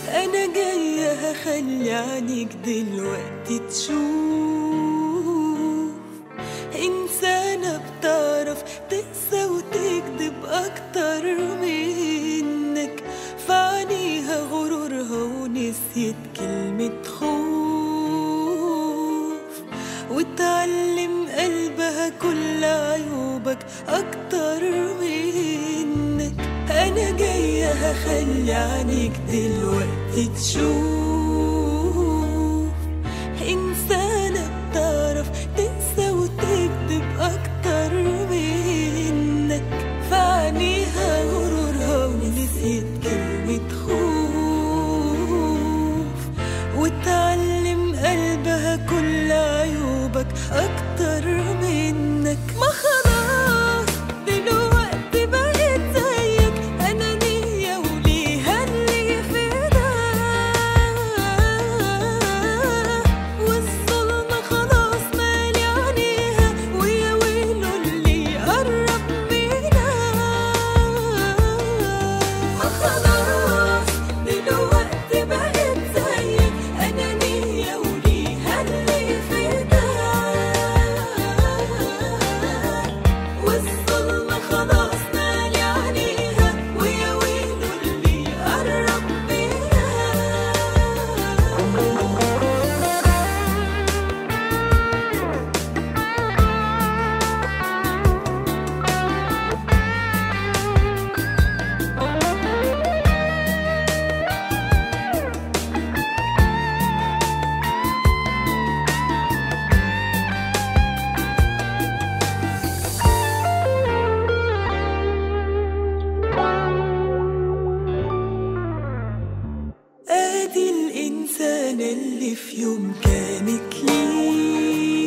أنا جاية هخلي عينيك دلوقتي تشوف إنسانة بتعرف تقسى وتكذب أكتر منك فعنيها غرورها ونسيت كلمة خوف وتعلم قلبها كل عيوبك أكتر منك أنا جاية هخلي عينيك دلوقتي تشوف إنسانة بتعرف تنسى وتكذب أكتر منك فعنيها غرورها ونسيت كلمة خوف وتعلم قلبها كل عيوبك أكتر منك ما خلاص دلوقتي بقيت زيك أنانية وليها اللي في ده والظلم خلاص مالي عينيها ويا ويله اللي يقرب منها ما خلاص دلوقتي بقيت زيك أنانية وليها اللي في ده والظلم خلاص مالي عينيها ويا ويله اللي يقرب منها ادي الانسانة اللي في يوم كانت لي